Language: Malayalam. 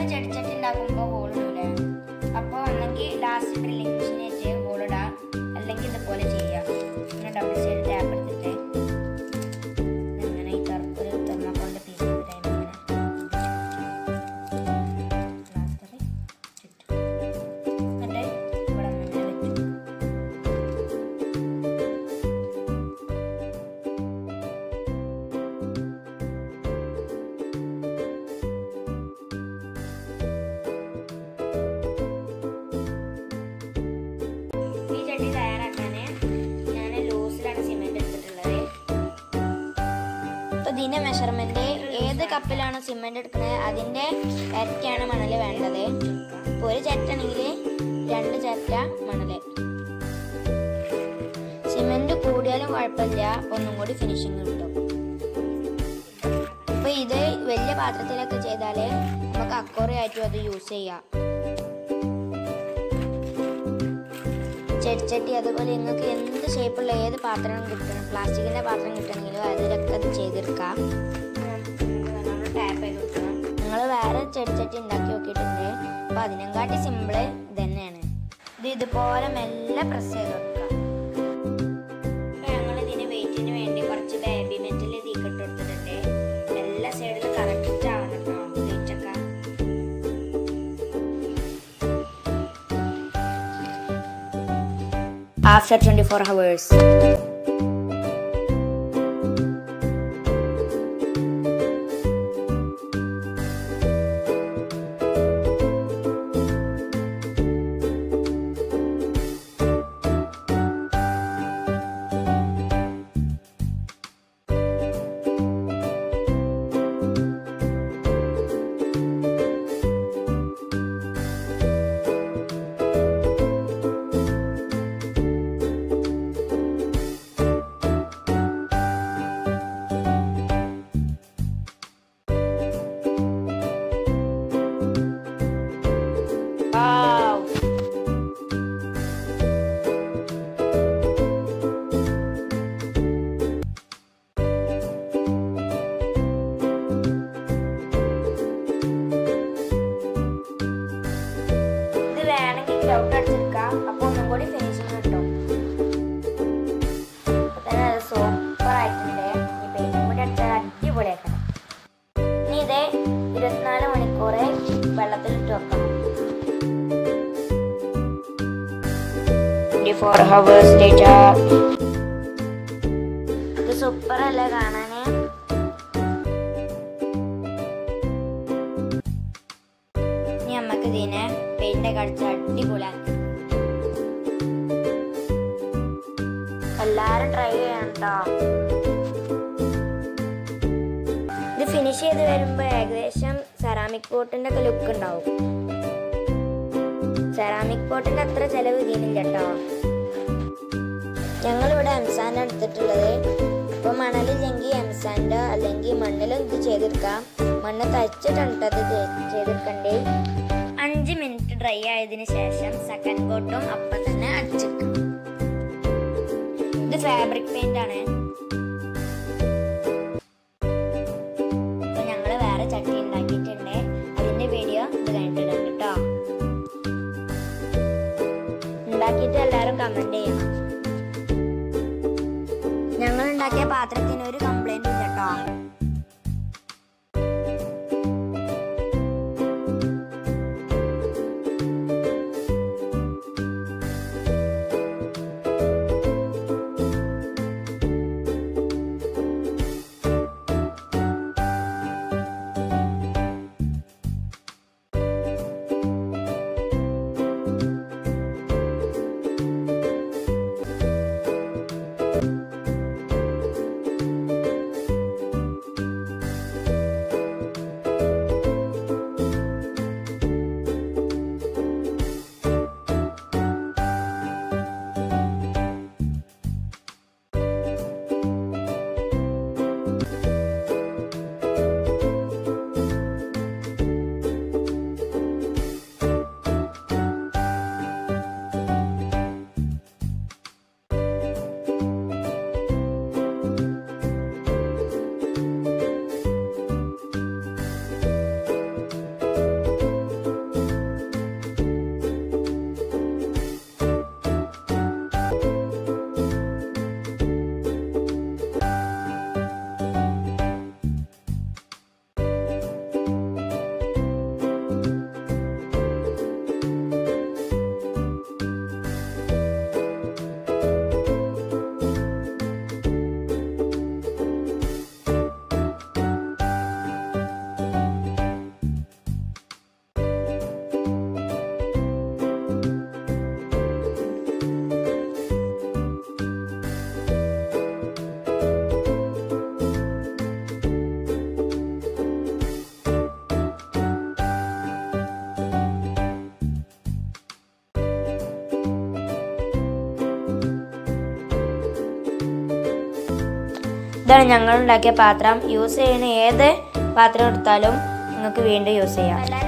ചെടിച്ചട്ടി ഉണ്ടാക്കുമ്പോൾ ഹോളിടൂലേ അപ്പോൾ ഒന്നെങ്കിൽ ലാസ്റ്റ് ഡ്രില്ലിംഗ് മെഷീൻ വെച്ച് ഹോളിടാം അല്ലെങ്കിൽ ഇതുപോലെ ചെയ്യാം ഇങ്ങനെ ഡബിൾ സൈഡ് ടാപ്പ് എടുത്തിട്ട് ഇങ്ങനെ ഈ കറുപ്പ് തെർമോക്കോളിൻ്റെ പീസ് എടുത്തിട്ട് ഇങ്ങനെ പ്ലാസ്റ്റർ ചുറ്റും എന്നിട്ട് ഇവിടെ ഇങ്ങനെ വെച്ചു ഈ ചട്ടി തയ്യാറാക്കാൻ ഞാൻ ലൂസിലാണ് സിമെന്റ് എടുത്തിട്ടുള്ളത് അപ്പോൾ ഇതിൻ്റെ മെഷർമെന്റ് ഏത് കപ്പിലാണോ സിമെന്റ് എടുക്കുന്നത് അതിൻ്റെ ഇരട്ടിയാണ് മണൽ വേണ്ടത് ഇപ്പോൾ ഒരു ചട്ടാണെങ്കിൽ രണ്ട് ചട്ട മണൽ സിമെന്റ് കൂടിയാലും കുഴപ്പമില്ല ഒന്നും കൂടി ഫിനിഷിങ് കിട്ടും അപ്പോൾ ഇത് വലിയ പാത്രത്തിലൊക്കെ ചെയ്താൽ നമുക്ക് അക്കോറി ആയിട്ടും അത് യൂസ് ചെയ്യാം ചെടിച്ചട്ടി അതുപോലെ നിങ്ങൾക്ക് എന്ത് ഷേപ്പുള്ള ഏത് പാത്രം കിട്ടണം പ്ലാസ്റ്റിക്കിന്റെ പാത്രം കിട്ടണമെങ്കിലും അതിലൊക്കെ അത് ചെയ്തെടുക്കാം നിങ്ങൾ വേറെ ചെടിച്ചട്ടി ഉണ്ടാക്കി നോക്കിയിട്ടുണ്ട് അപ്പൊ അതിനെക്കാട്ടി സിമ്പിള് ഇത് തന്നെയാണ് ഇത് ഇതുപോലെ മെല്ലെ പ്രസ് ചെയ്ത് കൊടുക്കാം ഞങ്ങൾ ഇതിന് വെയിറ്റിന് വേണ്ടി കുറച്ച് ബേബി മെറ്റൽ തീക്കിട്ട് കൊടുത്തിട്ടുണ്ട് എല്ലാ സൈഡിലും കറക്റ്റ് ആവണം കേട്ടോ വെയിറ്റൊക്കെ after 24 hours. Wow. ഇത് വേണമെങ്കിൽ ഗ്രൗണ്ട് അടിച്ചെടുക്കാം അപ്പൊ ഒന്നും കൂടി ഫിനിഷിങ് കിട്ടും ഇപ്പൊ തന്നെ അത് സൂപ്പർ ആയിട്ടുണ്ട് ഈ പെയിന്റും കൂടി അടിച്ചാൽ അടിപൊളിയാക്കണം ഇനി ഇത് ഇരുപത്തിനാല് മണിക്കൂർ വെള്ളത്തിൽ ഇട്ട് വെക്കണം ഫോർ ഹവേഴ്സ് ലേറ്റർ ഇത് സൂപ്പർ അല്ലേ കാണാന് ഇനി നമുക്ക് ഇതിനെ പെയിന്റ് ഒക്കെ അടിച്ച് അടിപൊളിയാക്കി എല്ലാരും ട്രൈ ചെയ്യണം കേട്ടോ ഇത് ഫിനിഷ് ചെയ്ത് വരുമ്പോൾ ഏകദേശം സെറാമിക് പോട്ടിന്റെ ഒക്കെ ലുക്ക് ഉണ്ടാവും സെറാമിക് പോട്ടിന്റെ അത്ര ചെലവ് ഇതിനില്ല കേട്ടോ ഞങ്ങളിവിടെ എംസാൻ്റെ എടുത്തിട്ടുള്ളത് ഇപ്പോൾ മണലില്ലെങ്കിൽ എംസാൻ്റെ അല്ലെങ്കിൽ മണ്ണിലും ഇത് ചെയ്തെടുക്കാം മണ്ണ് തയ്ച്ചിട്ടുണ്ട് ഇത് ചെയ്- ചെയ്തെടുക്കണ്ടേ അഞ്ച് മിനിറ്റ് ഡ്രൈ ആയതിനു ശേഷം സെക്കൻഡ് കോട്ടും അപ്പം തന്നെ അടിച്ചെടുക്കാം ഇത് ഫാബ്രിക് പെയിന്റ് ആണ് അപ്പൊ ഞങ്ങള് വേറെ ചട്ടി ഉണ്ടാക്കിയിട്ടുണ്ട് അതിന്റെ വീഡിയോ ഇത് കഴിഞ്ഞിട്ടുണ്ട് കേട്ടോ ഉണ്ടാക്കിയിട്ട് എല്ലാവരും കമന്റ് ചെയ്യണം ഞങ്ങൾ ഉണ്ടാക്കിയ പാത്രത്തിന് ഒരു കംപ്ലൈന്റ് ഇല്ല കേട്ടോ ഇതാണ് ഞങ്ങൾ ഉണ്ടാക്കിയ പാത്രം യൂസ് ചെയ്യുന്ന ഏത് പാത്രം എടുത്താലും നിങ്ങൾക്ക് വീണ്ടും യൂസ് ചെയ്യാം